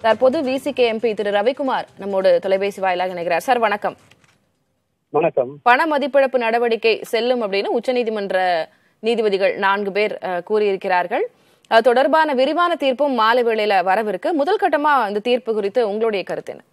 தற்போது VCK MP திரு ரவிக்குமார் நம்மோடு தொலைபேசி வாயிலாக இணைகிறார் சார் வணக்கம் வணக்கம் பண மதிப்பிழப்பு நடவடிக்கை செல்லும் அப்படின்னு உச்சநீதிமன்ற நீதிபதிகள் நான்கு பேர் அஹ், கூறியிருக்கிறார்கள் அது தொடர்பான விரிவான தீர்ப்பும் மாலை வேளையில வரவிருக்கு முதல் கட்டமா இந்த தீர்ப்பு குறித்து உங்களுடைய கருத்து என்ன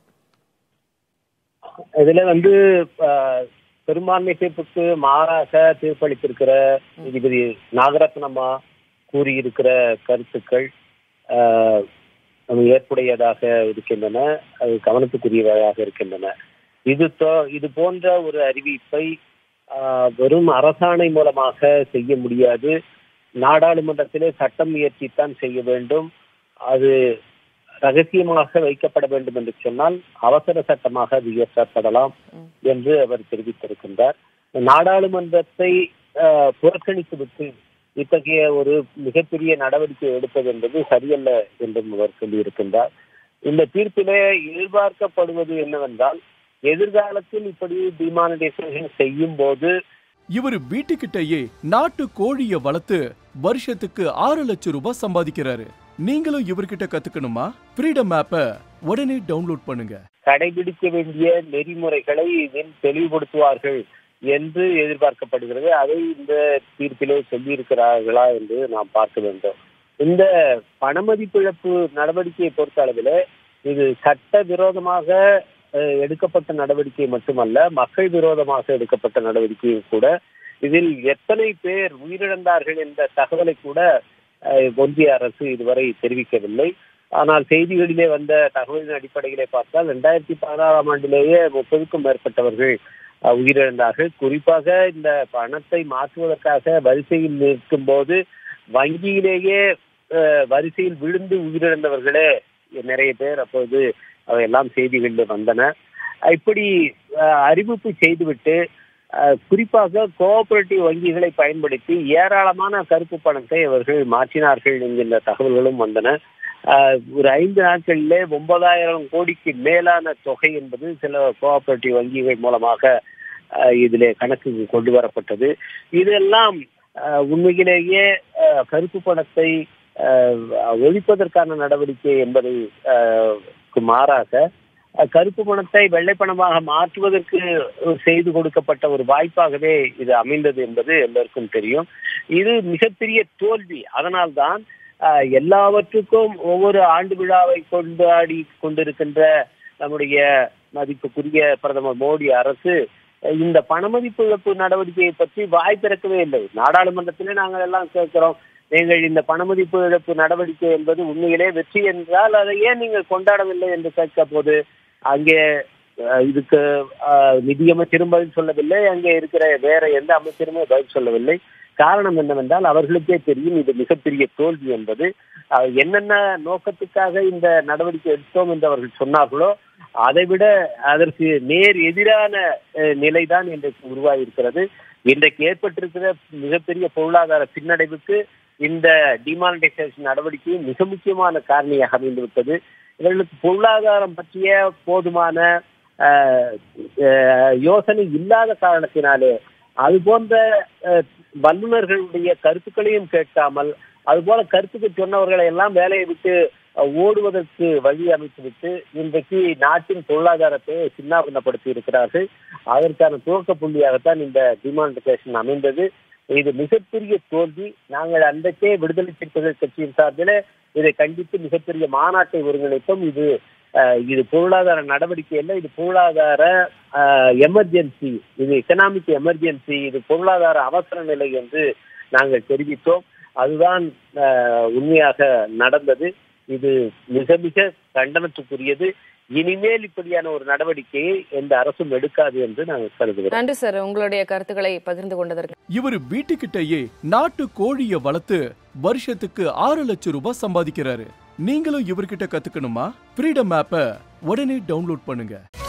இதுல வந்து ஆஹ், பெரும்பான்மை தீர்ப்புக்கு மாறாக தீர்ப்பளித்திருக்கிற நீதிபதி நாகரத்னமா கூறியிருக்கிற கருத்துக்கள் ஆஹ், அது ஏற்புடையதாக இருக்கின்றன அது கவனத்துக்குரியவையாக இருக்கின்றன இது தோ- இது போன்ற ஒரு அறிவிப்பை ஆஹ், வெறும் அரசாணை மூலமாக செய்ய முடியாது நாடாளுமன்றத்திலே சட்டம் இயற்றித்தான் செய்ய வேண்டும் அது ரகசியமாக வைக்கப்பட வேண்டும் என்று சொன்னால் அவசர சட்டமாக அது இயற்றப்படலாம் என்று அவர் தெரிவித்திருக்கின்றார் நாடாளுமன்றத்தை ஆஹ், புறக்கணித்துவிட்டு இத்தகைய ஒரு மிகப்பெரிய நடவடிக்கை எடுப்பது என்பது சரியல்ல என்றும் அவர் சொல்லியிருக்கின்றார் இந்த தீர்ப்பிலே எதிர்பார்க்கப்படுவது என்னவென்றால் எதிர்காலத்தில் இப்படி டிமானிடைசேஷன் செய்யும் போது இவர் வீட்டுக்கிட்டயே நாட்டு கோழிய வளர்த்து வருஷத்துக்கு ஆறு லட்சம் ரூபாய் சம்பாதிக்கிறாரு நீங்களும் இவர்கிட்ட கத்துக்கணுமா ஃப்ரீடம் ஆப்ப உடனே டவுன்லோட் பண்ணுங்க கடைபிடிக்க வேண்டிய நெறிமுறைகளை இதில் தெளிவுபடுத்துவார்கள் என்று எதிர்பார்க்கப்படுகிறது அதை இந்த தீர்ப்பிலே சொல்லியிருக்கிறார்களா என்று நாம் பார்க்க வேண்டும் இந்த பணமதிப்பிழப்பு நடவடிக்கையை பொறுத்த அளவில் இது சட்ட விரோதமாக அஹ், எடுக்கப்பட்ட நடவடிக்கை மட்டுமல்ல மக்கள் விரோதமாக எடுக்கப்பட்ட நடவடிக்கையும் கூட இதில் எத்தனை பேர் உயிரிழந்தார்கள் என்ற தகவலை கூட அஹ், ஒன்றிய அரசு இதுவரை தெரிவிக்கவில்லை ஆனால் செய்திகளிலே வந்த தகவலின் அடிப்படையிலே பார்த்தால் ரெண்டாயிரத்தி பதினாறாம் ஆண்டிலேயே முப்பதுக்கும் மேற்பட்டவர்கள் அஹ், உயிரிழந்தார்கள் குறிப்பாக இந்த பணத்தை மாற்றுவதற்காக வரிசையில் நிற்கும் போது வங்கியிலேயே அஹ், வரிசையில் விழுந்து உயிரிழந்தவர்களே நிறைய பேர் அப்போது அவையெல்லாம் செய்திகளில் வந்தன அஹ், இப்படி அஹ், அறிவிப்பு செய்துவிட்டு அஹ், குறிப்பாக கோஆபரேட்டிவ் வங்கிகளை பயன்படுத்தி ஏராளமான கருப்பு பணத்தை அவர்கள் மாற்றினார்கள் என்கின்ற தகவல்களும் வந்தன ஆஹ் ஒரு ஐந்து நாட்களிலே ஒன்பதாயிரம் கோடிக்கு மேலான தொகை என்பது சில கோஆபரேட்டிவ் வங்கிகள் மூலமாக ஆஹ் இதிலே கணக்குக்கு கொண்டு வரப்பட்டது இதெல்லாம் ஆஹ் உண்மையிலேயே ஆஹ் கருப்பு பணத்தை ஆஹ் ஒழிப்பதற்கான நடவடிக்கை என்பதை ஆஹ் க்கு மாறாக அஹ் கருப்பு பணத்தை வெள்ளை பணமாக மாற்றுவதற்கு செய்து கொடுக்கப்பட்ட ஒரு வாய்ப்பாகவே இது அமைந்தது என்பது எல்லோருக்கும் தெரியும் இது மிகப்பெரிய தோல்வி அதனால்தான் ஆஹ் எல்லாவற்றுக்கும் ஒவ்வொரு ஆண்டு விழாவை கொண்டாடி கொண்டிருக்கின்ற நம்முடைய மதிப்புக்குரிய பிரதமர் மோடி அரசு அஹ் இந்த பணமதிப்பு இழப்பு நடவடிக்கையை பற்றி வாய் திறக்கவே இல்லை நாடாளுமன்றத்திலே நாங்கள் எல்லாம் கேட்கிறோம் நீங்கள் இந்த பணமதிப்பு இழப்பு நடவடிக்கை என்பது உண்மையிலே வெற்றி என்றால் அதை ஏன் நீங்கள் கொண்டாடவில்லை என்று கேட்க போது அங்கே அஹ், இதுக்கு அஹ், நிதியமைச்சரும் பதில் சொல்லவில்லை அங்கே இருக்கிற வேற எந்த அமைச்சருமே பதில் சொல்லவில்லை காரணம் என்னவென்றால் அவர்களுக்கே தெரியும் இது மிகப்பெரிய தோல்வி என்பது அஹ், என்னென்ன நோக்கத்துக்காக இந்த நடவடிக்கை எடுத்தோம் என்று அவர்கள் சொன்னார்களோ அதைவிட அதற்கு நேர் எதிரான அஹ், நிலைதான் இன்றைக்கு உருவாகியிருக்கிறது இன்றைக்கு ஏற்பட்டிருக்கிற மிகப்பெரிய பொருளாதார பின்னடைவுக்கு இந்த டிமானிட்டைசேஷன் நடவடிக்கை மிக முக்கியமான காரணியாக அமைந்துவிட்டது இவர்களுக்கு பொருளாதாரம் பற்றிய போதுமான அஹ், அஹ், யோசனை இல்லாத காரணத்தினாலே அது போன்ற அஹ், வல்லுநர்களுடைய கருத்துக்களையும் கேட்காமல் அதுபோல கருத்துக்கு சொன்னவர்களை எல்லாம் வேலையை விட்டு அஹ், ஓடுவதற்கு வழி அமைத்துவிட்டு இன்றைக்கு நாட்டின் பொருளாதாரத்தை சின்னாபின்னப்படுத்தி இருக்கிறார்கள் அதற்கான துவக்க புள்ளியாகத்தான் இந்த டிமானிட்டைசேஷன் அமைந்தது இது மிகப்பெரிய தோல்வி நாங்கள் அன்றைக்கே விடுதலை சிறுத்தைகள் கட்சியின் சார்பில் இதை கண்டித்து மிகப்பெரிய மாநாட்டை ஒருங்கிணைத்தோம் இது அஹ், இது பொருளாதார நடவடிக்கை அல்ல இது பொருளாதார எமர்ஜென்சி இது எக்கனாமிக் எமர்ஜென்சி இது பொருளாதார அவசர நிலை என்று நாங்கள் தெரிவித்தோம் அதுதான் அஹ், உண்மையாக நடந்தது இது மிக மிக கண்டனத்துக்குரியது இனிமேல் இப்படியான ஒரு நடவடிக்கையை எந்த அரசும் எடுக்காது என்று நாங்கள் கருதுகிறோம் நன்றி சார் உங்களுடைய கருத்துக்களை பகிர்ந்து கொண்டதற்கு இவர் வீட்டுக்கிட்டயே நாட்டு கோழிய வளர்த்து வருஷத்துக்கு ஆறு லட்சம் ரூபாய் சம்பாதிக்கிறாரு நீங்களும் இவர்கிட்ட கத்துக்கணுமா ஃப்ரீடம் ஆப்ப உடனே டவுன்லோட் பண்ணுங்க